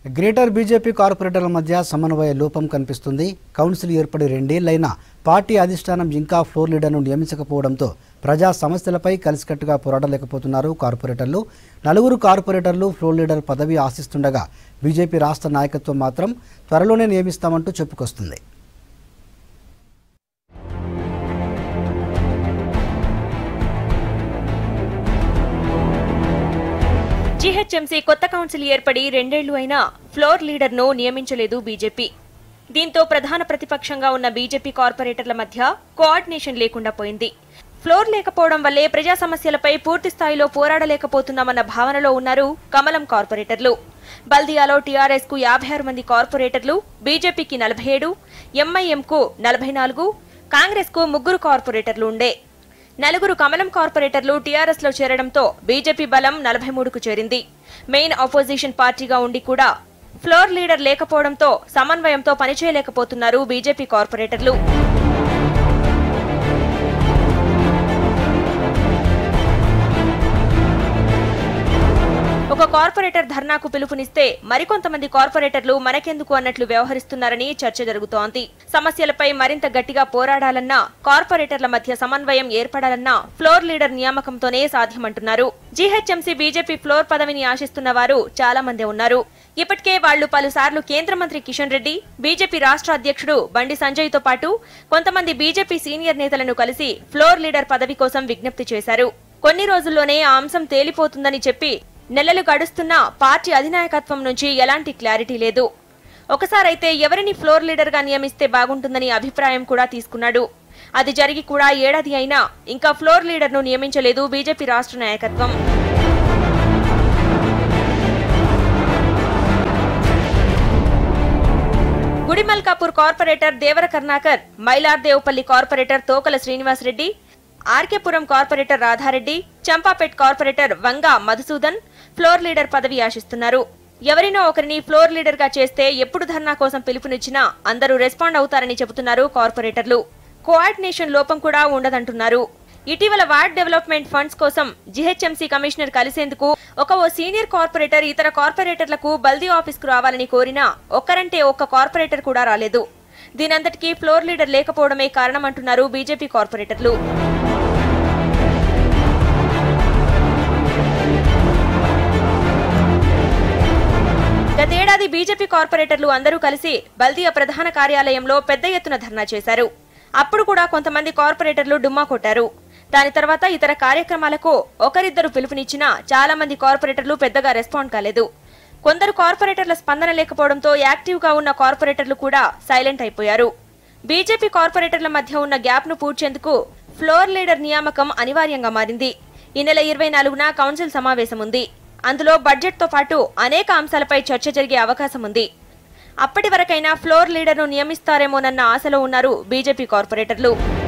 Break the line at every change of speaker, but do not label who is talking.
greater BJP కార్పొరేటర్ల మధ్య సమన్వయ లోపం కనిపిస్తుంది కౌన్సిల్ ఏర్పడి రెండేళ్లైనా పార్టీ అధిష్టానం ఇంకా ఫ్లోర్ లీడర్ను నియమించకపోవడంతో ప్రజా సమస్యలపై కలిసికట్టుగా పోరాడలేకపోతున్నారు కార్పొరేటర్లు నలుగురు కార్పొరేటర్లు ఫ్లోర్ లీడర్ పదవి ఆశిస్తుండగా బీజేపీ రాష్ట్ర నాయకత్వం మాత్రం త్వరలోనే నియమిస్తామంటూ చెప్పుకొస్తుంది
జీహెచ్ఎంసీ కొత్త కౌన్సిల్ ఏర్పడి రెండేళ్లు అయినా ఫ్లోర్ లీడర్ను నియమించలేదు బీజేపీ దీంతో ప్రధాన ప్రతిపక్షంగా ఉన్న బీజేపీ కార్పొరేటర్ల మధ్య కోఆర్డినేషన్ లేకుండా పోయింది ఫ్లోర్ లేకపోవడం వల్లే ప్రజా సమస్యలపై పూర్తి స్థాయిలో పోరాడలేకపోతున్నామన్న భావనలో ఉన్నారు కమలం కార్పొరేటర్లు బల్దియాలో టీఆర్ఎస్ కు యాభై ఆరు మంది కార్పొరేటర్లు బీజేపీకి నలభై ఏడు ఎంఐఎంకు నలభై నాలుగు కాంగ్రెస్ కు ముగ్గురు కార్పొరేటర్లు ఉండే నలుగురు కమలం కార్పొరేటర్లు టీఆర్ఎస్ లో చేరడంతో బీజేపీ బలం నలభై మూడుకు చేరింది మెయిన్ అపోజిషన్ పార్టీగా ఉండి కూడా ఫ్లోర్ లీడర్ లేకపోవడంతో సమన్వయంతో పనిచేయలేకపోతున్నారు బీజేపీ కార్పొరేటర్లు ఒక కార్పొరేటర్ ధర్నాకు పిలుపునిస్తే మరికొంతమంది కార్పొరేటర్లు మనకెందుకు అన్నట్లు వ్యవహరిస్తున్నారని చర్చ జరుగుతోంది సమస్యలపై మరింత గట్టిగా పోరాడాలన్నా కార్పొరేటర్ల మధ్య సమన్వయం ఏర్పడాలన్నా ఫ్లోర్ లీడర్ నియామకంతోనే సాధ్యమంటున్నారు జీహెచ్ఎంసీ బీజేపీ ఫ్లోర్ పదవిని ఆశిస్తున్న వారు చాలా మంది ఉన్నారు ఇప్పటికే వాళ్లు పలుసార్లు కేంద్ర మంత్రి కిషన్ రెడ్డి బీజేపీ రాష్ట్ర అధ్యక్షుడు బండి సంజయ్ తో పాటు కొంతమంది బీజేపీ సీనియర్ నేతలను కలిసి ఫ్లోర్ లీడర్ పదవి కోసం విజ్ఞప్తి చేశారు కొన్ని రోజుల్లోనే ఆ అంశం తేలిపోతుందని చెప్పి నెలలు గడుస్తున్నా పార్టీ అధినాయకత్వం నుంచి ఎలాంటి క్లారిటీ లేదు ఒకసారైతే ఎవరిని ఫ్లోర్ లీడర్ గా నియమిస్తే బాగుంటుందని అభిప్రాయం కూడా తీసుకున్నాడు అది జరిగి కూడా ఏడాది అయినా ఇంకా ఫ్లోర్ లీడర్ ను నియమించలేదు బీజేపీ రాష్ట్ర నాయకత్వం Gudimalkapur corporator Devara Karnakar Mylardevpally corporator Tokala Srinivasa Reddy RK Puram corporator Radha Reddy Champapet corporator Vanga Madhusudan floor leader పదవి ఆశిస్తున్నారు ఎవరినో ఒకరిని ఫ్లోర్ లీడర్ గా చేస్తే ఎప్పుడు ధర్నా కోసం పిలుపునిచ్చినా అందరూ రెస్పాండ్ అవుతారని చెబుతున్నారు కార్పొరేటర్లు కోఆర్డినేషన్ లోపం కూడా ఉండదంటున్నారు ఇటీవల వార్డ్ డెవలప్మెంట్ ఫండ్స్ కోసం జీహెచ్ఎంసీ కమిషనర్ కలిసేందుకు ఒక ఓ సీనియర్ కార్పొరేటర్ ఇతర కార్పొరేటర్లకు బల్దీ ఆఫీస్ కు రావాలని కోరినా ఒక్కరంటే ఒక్క కార్పొరేటర్ కూడా రాలేదు దీనంతటికీ ఫ్లోర్ లీడర్ లేకపోవడమే కారణమంటున్నారు బీజేపీ కార్పొరేటర్లు గతేడాది బీజేపీ కార్పొరేటర్లు అందరూ కలిసి బల్దియా ప్రధాన కార్యాలయంలో పెద్ద ఎత్తున ధర్నా చేశారు అప్పుడు కూడా కొంతమంది కార్పొరేటర్లు డుమ్మా కొట్టారు దాని తర్వాత ఇతర కార్యక్రమాలకు ఒకరిద్దరు పిలుపునిచ్చినా చాలా మంది కార్పొరేటర్లు పెద్దగా రెస్పాండ్ కాలేదు కొందరు కార్పొరేటర్ల స్పందన లేకపోవడంతో యాక్టివ్ గా ఉన్న కార్పొరేటర్లు కూడా సైలెంట్ అయిపోయారు బీజేపీ కార్పొరేటర్ల మధ్య ఉన్న గ్యాప్ ను పూడ్చేందుకు ఫ్లోర్ లీడర్ నియామకం అనివార్యంగా మారింది ఈ నెల ఇరవై నాలుగున కౌన్సిల్ సమావేశం ఉంది అందులో బడ్జెట్ తో పాటు అనేక అంశాలపై చర్చ జరిగే అవకాశం ఉంది అప్పటి వరకైనా ఫ్లోర్ లీడర్ను నియమిస్తారేమోనన్న ఆశలో ఉన్నారు బీజేపీ కార్పొరేటర్లు